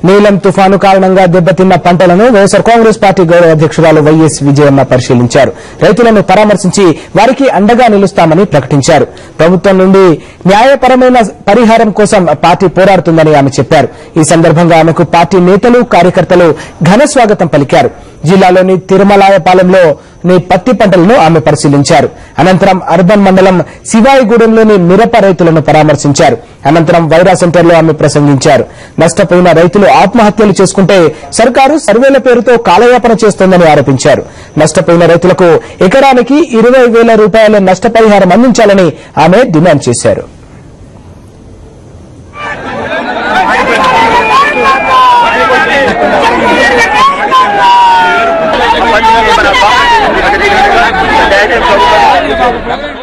నీలం తుఫాను కారణంగా దెబ్బతిన్న పంటలను వైఎస్సార్ కాంగ్రెస్ పార్టీ గౌరవ అధ్యక్షురాలు వైఎస్ విజయమ్మ పరిశీలించారు రైతులను పరామర్శించి వారికి అండగా నిలుస్తామని ప్రకటించారు ప్రభుత్వం నుండి న్యాయపరమైన పరిహారం కోసం పార్టీ పోరాడుతుందని ఆమె చెప్పారు ఈ సందర్భంగా ఆమెకు పార్టీ నేతలు కార్యకర్తలు ఘన స్వాగతం పలికారు జిల్లాలోని తిరుమలాయపాలెంలో ని పత్తి పంటలను ఆమె పరిశీలించారు అనంతరం అర్బన్ మండలం శివాయిగూడెంలోని మిరప రైతులను పరామర్శించారు అనంతరం వైరా సెంటర్లో ఆమె ప్రసంగించారు నష్టపోయిన రైతులు ఆత్మహత్యలు చేసుకుంటే సర్కారు సర్వేల పేరుతో కాలయాపన చేస్తోందని ఆరోపించారు నష్టపోయిన రైతులకు ఎకరానికి ఇరవై వేల రూపాయల నష్టపరిహారం అందించాలని ఆమె డిమాండ్ చేశారు మన